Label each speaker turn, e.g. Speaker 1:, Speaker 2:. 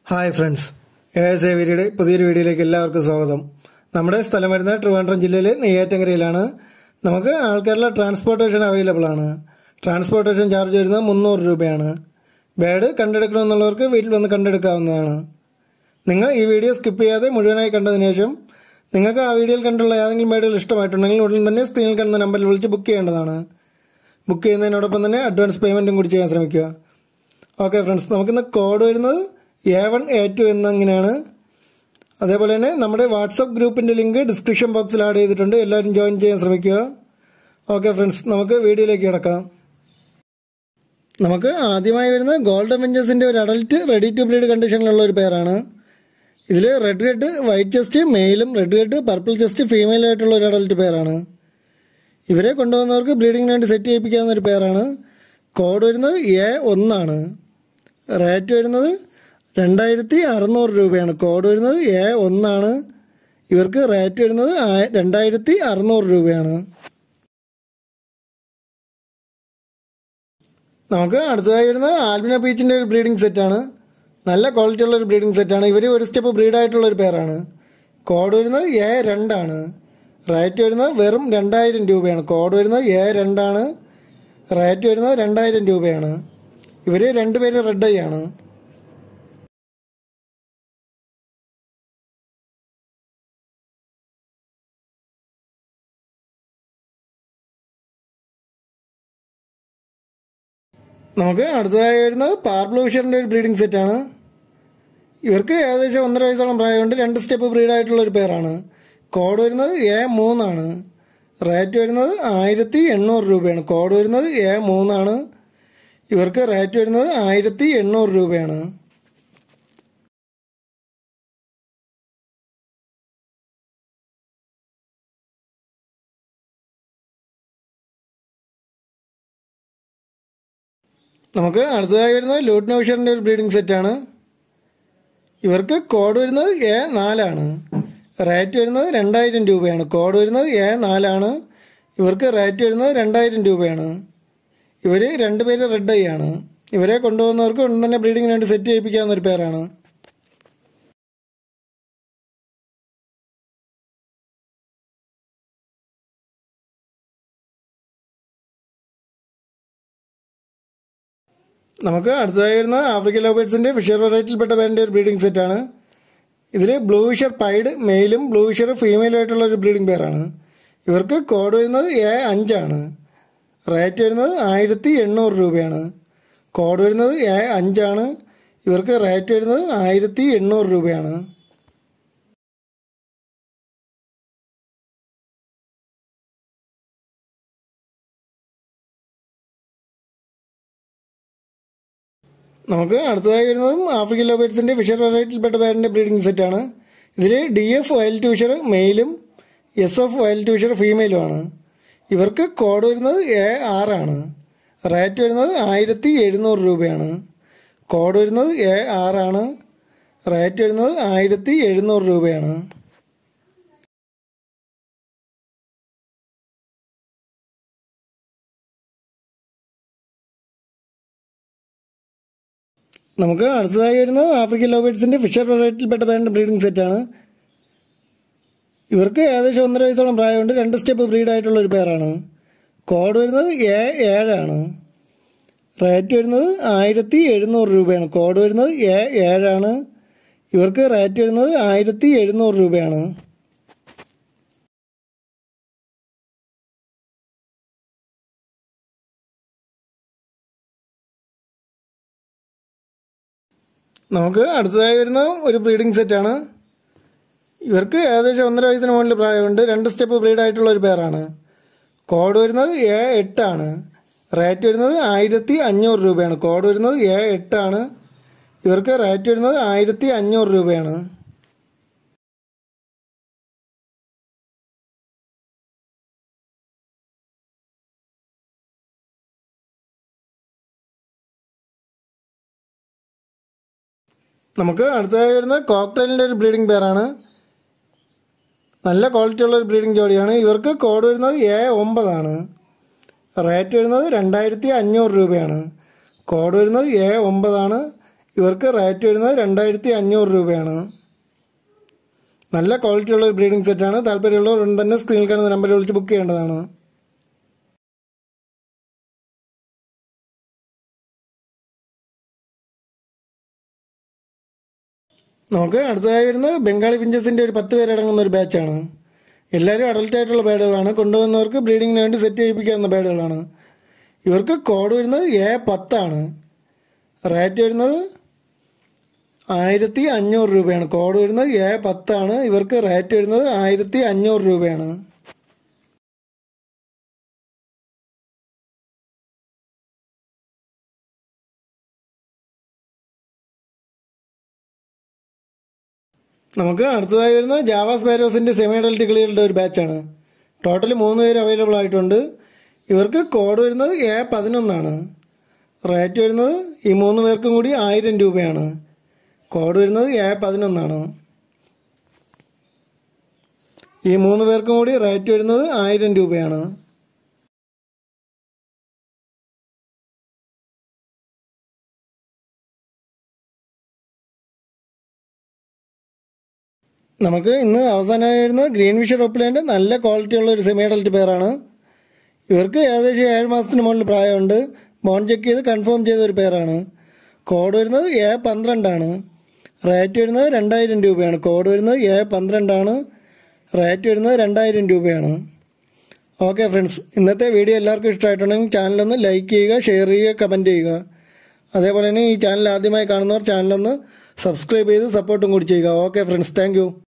Speaker 1: hi friends A S എവിരിയുടെ പുതിയൊരു വീഡിയോയിലേക്ക് എല്ലാവർക്കും സ്വാഗതം നമ്മുടെ സ്ഥലം വരുന്നത് ട്രിവാൻഡ്രം ജില്ലയിലെ നെയ്യാറ്റങ്കരയിലാണ് നമുക്ക് ആൾക്കാരുടെ ട്രാൻസ്പോർട്ടേഷൻ അവൈലബിൾ ആണ് ട്രാൻസ്പോർട്ടേഷൻ ചാർജ് വരുന്നത് മുന്നൂറ് രൂപയാണ് ബേഡ് കണ്ടെടുക്കണമെന്നുള്ളവർക്ക് വീട്ടിൽ വന്ന് കണ്ടെടുക്കാവുന്നതാണ് നിങ്ങൾ ഈ വീഡിയോ സ്കിപ്പ് ചെയ്യാതെ മുഴുവനായി കണ്ടതിന് ശേഷം നിങ്ങൾക്ക് ആ വീഡിയോയിൽ കണ്ടുള്ള ഏതെങ്കിലും ബേഡുകൾ ഇഷ്ടമായിട്ടുണ്ടെങ്കിൽ ഉടൻ തന്നെ സ്ക്രീനിൽ കാണുന്ന നമ്പറിൽ വിളിച്ച് ബുക്ക് ചെയ്യേണ്ടതാണ് ബുക്ക് ചെയ്യുന്നതിനോടൊപ്പം തന്നെ അഡ്വാൻസ് പേയ്മെൻറ്റും കൂടി ചെയ്യാൻ ശ്രമിക്കുക ഓക്കെ ഫ്രണ്ട്സ് നമുക്കിന്ന് കോഡ് വരുന്നത് എ വൺ എ ടു എന്നിങ്ങനെയാണ് അതേപോലെ തന്നെ നമ്മുടെ വാട്സപ്പ് ഗ്രൂപ്പിന്റെ ലിങ്ക് ഡിസ്ക്രിപ്ഷൻ ബോക്സിൽ ആഡ് ചെയ്തിട്ടുണ്ട് എല്ലാവരും ജോയിൻ ചെയ്യാൻ ശ്രമിക്കുക ഓക്കെ ഫ്രണ്ട്സ് നമുക്ക് വീഡിയോയിലേക്ക് കിടക്കാം നമുക്ക് ആദ്യമായി വരുന്ന ഗോൾഡൻ വെഞ്ചേഴ്സിന്റെ ഒരു അഡൽട്ട് റെഡി ടു ബ്രീഡ് കണ്ടീഷനിലുള്ള ഒരു പേരാണ് ഇതിൽ റെഡ് റെഡ് വൈറ്റ് ചെസ്റ്റ് മെയിലും red red purple chest female ആയിട്ടുള്ള ഒരു അഡൽട്ട് പേരാണ് ഇവരെ കൊണ്ടുവന്നവർക്ക് ബ്രീഡിങ്ങിന് വേണ്ടി സെറ്റ് ചെയ്യിപ്പിക്കാവുന്ന ഒരു പേരാണ് കോഡ് വരുന്നത് എ ഒന്നാണ് റേറ്റ് വരുന്നത് രണ്ടായിരത്തി അറുന്നൂറ് രൂപയാണ് കോഡ് വരുന്നത് എ ഒന്നാണ് ഇവർക്ക് റേറ്റ് വരുന്നത് ആ- രണ്ടായിരത്തി അറുന്നൂറ് രൂപയാണ് നമുക്ക് അടുത്തതായി വരുന്നത് ആൽബിന ബീച്ചിന്റെ ഒരു ബ്രീഡിംഗ് സെറ്റാണ് നല്ല ക്വാളിറ്റി ഉള്ള ഒരു ബ്രീഡിംഗ് സെറ്റാണ് ഇവർ ഒരു സ്റ്റെപ്പ് ബ്രീഡായിട്ടുള്ള ഒരു പേരാണ് കോഡ് വരുന്നത് എ രണ്ടാണ് റേറ്റ് വരുന്നത് വെറും രണ്ടായിരം രൂപയാണ് കോഡ് വരുന്നത് എ രണ്ടാണ് റേറ്റ് വരുന്നത് രണ്ടായിരം രൂപയാണ് ഇവർ രണ്ടുപേരും റെഡ് ഐ ആണ് നമുക്ക് അടുത്തതായി വരുന്നത് പാർബ്ലൂഷറിന്റെ ഒരു ബ്രീഡിംഗ് സെറ്റാണ് ഇവർക്ക് ഏകദേശം ഒന്നര വയസ്സോളം പ്രായമുണ്ട് രണ്ട് സ്റ്റെപ്പ് ബ്രീഡായിട്ടുള്ള ഒരു പേരാണ് കോഡ് വരുന്നത് എ മൂന്നാണ് റേറ്റ് വരുന്നത് ആയിരത്തി എണ്ണൂറ് രൂപയാണ് കോഡ് വരുന്നത് എ മൂന്നാണ് ഇവർക്ക് റേറ്റ് വരുന്നത് ആയിരത്തി എണ്ണൂറ് രൂപയാണ് നമുക്ക് അടുത്തതായി വരുന്നത് ലൂട്ട് നൗഷറിന്റെ ഒരു ബ്രീഡിംഗ് സെറ്റാണ് ഇവർക്ക് കോഡ് വരുന്നത് എ നാലാണ് റേറ്റ് വരുന്നത് രണ്ടായിരം രൂപയാണ് കോഡ് വരുന്നത് എ നാലാണ് ഇവർക്ക് റേറ്റ് വരുന്നത് രണ്ടായിരം രൂപയാണ് ഇവർ രണ്ടുപേര് റെഡ് ഐ ആണ് ഇവരെ കൊണ്ടുപോകുന്നവർക്ക് ഉടൻ തന്നെ ബ്രീഡിങ്ങിന് വേണ്ടി സെറ്റ് ചെയ്യിപ്പിക്കാവുന്ന ഒരു പേരാണ് നമുക്ക് അടുത്തതായി വരുന്ന ആഫ്രിക്കൻ ലോബേറ്റ്സിന്റെ ഫിഷർ വെറൈറ്റിയിൽപ്പെട്ട പേരിന്റെ ഒരു ബ്രീഡിംഗ് സെറ്റാണ് ഇതിൽ ബ്ലൂ വിഷർ പൈഡ് മെയിലും ബ്ലൂ വിഷർ ഫീമെയിലും ആയിട്ടുള്ള ഒരു ബ്രീഡിംഗ് പേരാണ് ഇവർക്ക് കോഡ് വരുന്നത് എ അഞ്ചാണ് റേറ്റ് വരുന്നത് ആയിരത്തി എണ്ണൂറ് രൂപയാണ് കോഡ് വരുന്നത് എ അഞ്ചാണ് ഇവർക്ക് റേറ്റ് വരുന്നത് ആയിരത്തി എണ്ണൂറ് രൂപയാണ് നമുക്ക് അടുത്തതായി വരുന്നതും ആഫ്രിക്കൻ ലോബേറ്റ്സിന്റെ ഫിഷർ വെറൈറ്റിയിൽപ്പെട്ട പേരിന്റെ ബ്രീഡിംഗ് സെറ്റാണ് ഇതിൽ ഡി എഫ് വൈൽഡ് ഫിഷർ മെയിലും എസ് എഫ് വൈൽഡ് ഫിഷർ ഫീമെയിലും ആണ് ഇവർക്ക് കോഡ് വരുന്നത് എ ആറാണ് റേറ്റ് വരുന്നത് ആയിരത്തി എഴുന്നൂറ് രൂപയാണ് കോഡ് വരുന്നത് എ ആറാണ് റേറ്റ് വരുന്നത് ആയിരത്തി എഴുന്നൂറ് രൂപയാണ് നമുക്ക് അടുത്തതായി വരുന്നത് ആഫ്രിക്കൻ ലോബേറ്റ്സിന്റെ ഫിഷർ വെറൈറ്റിയിൽപ്പെട്ട പേരിന്റെ ബ്രീഡിംഗ് സെറ്റാണ് ഇവർക്ക് ഏകദേശം ഒന്നര വയസ്സോളം പ്രായമുണ്ട് രണ്ട് സ്റ്റെപ്പ് ബ്രീഡ് ആയിട്ടുള്ള ഒരു പേരാണ് കോഡ് വരുന്നത് എ ഏഴാണ് റേറ്റ് വരുന്നത് ആയിരത്തി എഴുന്നൂറ് രൂപയാണ് കോഡ് വരുന്നത് എ ഏഴാണ് ഇവർക്ക് റേറ്റ് വരുന്നത് ആയിരത്തി എഴുന്നൂറ് രൂപയാണ് നമുക്ക് അടുത്തതായി വരുന്ന ഒരു ബ്രീഡിംഗ് സെറ്റാണ് ഇവർക്ക് ഏകദേശം ഒന്നര വയസ്സിന് മുകളിൽ പ്രായമുണ്ട് രണ്ട് സ്റ്റെപ്പ് ബ്രീഡ് ആയിട്ടുള്ള ഒരു പേരാണ് കോഡ് വരുന്നത് എ എട്ടാണ് റേറ്റ് വരുന്നത് ആയിരത്തി അഞ്ഞൂറ് രൂപയാണ് കോഡ് വരുന്നത് എ എട്ടാണ് ഇവർക്ക് റേറ്റ് വരുന്നത് ആയിരത്തി അഞ്ഞൂറ് രൂപയാണ് നമുക്ക് അടുത്തതായി വരുന്ന കോക്ടെയിലിന്റെ ഒരു ബ്രീഡിംഗ് പേരാണ് നല്ല ക്വാളിറ്റി ഉള്ള ഒരു ബ്രീഡിംഗ് ജോഡിയാണ് ഇവർക്ക് കോഡ് വരുന്നത് എ ഒമ്പതാണ് റേറ്റ് വരുന്നത് രണ്ടായിരത്തി അഞ്ഞൂറ് രൂപയാണ് കോഡ് വരുന്നത് എ ഒമ്പതാണ് ഇവർക്ക് റേറ്റ് വരുന്നത് രണ്ടായിരത്തി അഞ്ഞൂറ് രൂപയാണ് നല്ല ക്വാളിറ്റിയുള്ള ഒരു ബ്രീഡിംഗ് സെറ്റാണ് താല്പര്യമുള്ളവർ ഉടൻ തന്നെ സ്ക്രീനിൽ കാണുന്ന നമ്പറിൽ വിളിച്ച് ബുക്ക് ചെയ്യേണ്ടതാണ് നമുക്ക് അടുത്തതായി വരുന്നത് ബംഗാളി പിഞ്ചസിന്റെ ഒരു പത്ത് പേരടങ്ങുന്ന ഒരു ബാച്ചാണ് എല്ലാവരും അഡൽട്ട് ആയിട്ടുള്ള ബേഡുകളാണ് കൊണ്ടുവന്നവർക്ക് ബ്രീഡിങ്ങിന് വേണ്ടി സെറ്റ് ചെയ്യിപ്പിക്കാവുന്ന ബേഡുകളാണ് ഇവർക്ക് കോഡ് വരുന്നത് എ പത്താണ് റേറ്റ് വരുന്നത് ആയിരത്തി അഞ്ഞൂറ് രൂപയാണ് കോഡ് വരുന്നത് എ പത്താണ് ഇവർക്ക് റേറ്റ് വരുന്നത് ആയിരത്തി അഞ്ഞൂറ് രൂപയാണ് നമുക്ക് അടുത്തതായി വരുന്നത് ജാവ സ്പാരോസിന്റെ സെമി അഡൽറ്റ് കിളികളുടെ ഒരു ബാച്ചാണ് ടോട്ടൽ മൂന്ന് പേര് അവൈലബിൾ ആയിട്ടുണ്ട് ഇവർക്ക് കോഡ് വരുന്നത് എ പതിനൊന്നാണ് റേറ്റ് വരുന്നത് ഈ മൂന്ന് പേർക്കും കൂടി ആയിരം രൂപയാണ് കോഡ് വരുന്നത് എ പതിനൊന്നാണ് ഈ മൂന്ന് പേർക്കും കൂടി റേറ്റ് വരുന്നത് ആയിരം രൂപയാണ് നമുക്ക് ഇന്ന് അവസാനമായി വരുന്നത് ഗ്രീൻ വിഷർ ഒപ്പിലേൻ്റെ നല്ല ക്വാളിറ്റി ഉള്ള ഒരു സെമി അഡൽറ്റ് പെയറാണ് ഇവർക്ക് ഏകദേശം ഏഴ് മാസത്തിന് മുകളിൽ പ്രായമുണ്ട് ബോൺ ചെക്ക് ചെയ്ത് കൺഫേം ചെയ്ത ഒരു പെയറാണ് കോഡ് വരുന്നത് എ പന്ത്രണ്ടാണ് റേറ്റ് വരുന്നത് രണ്ടായിരം രൂപയാണ് കോഡ് വരുന്നത് എ പന്ത്രണ്ടാണ് റേറ്റ് വരുന്നത് രണ്ടായിരം രൂപയാണ് ഓക്കെ ഫ്രണ്ട്സ് ഇന്നത്തെ വീഡിയോ എല്ലാവർക്കും ഇഷ്ടമായിട്ടുണ്ടെങ്കിൽ ചാനലൊന്ന് ലൈക്ക് ചെയ്യുക ഷെയർ ചെയ്യുക കമൻറ്റ് ചെയ്യുക അതേപോലെ തന്നെ ഈ ചാനൽ ആദ്യമായി കാണുന്നവർ ചാനലൊന്ന് സബ്സ്ക്രൈബ് ചെയ്ത് സപ്പോർട്ടും കൂടി ചെയ്യുക ഓക്കെ ഫ്രണ്ട്സ് താങ്ക്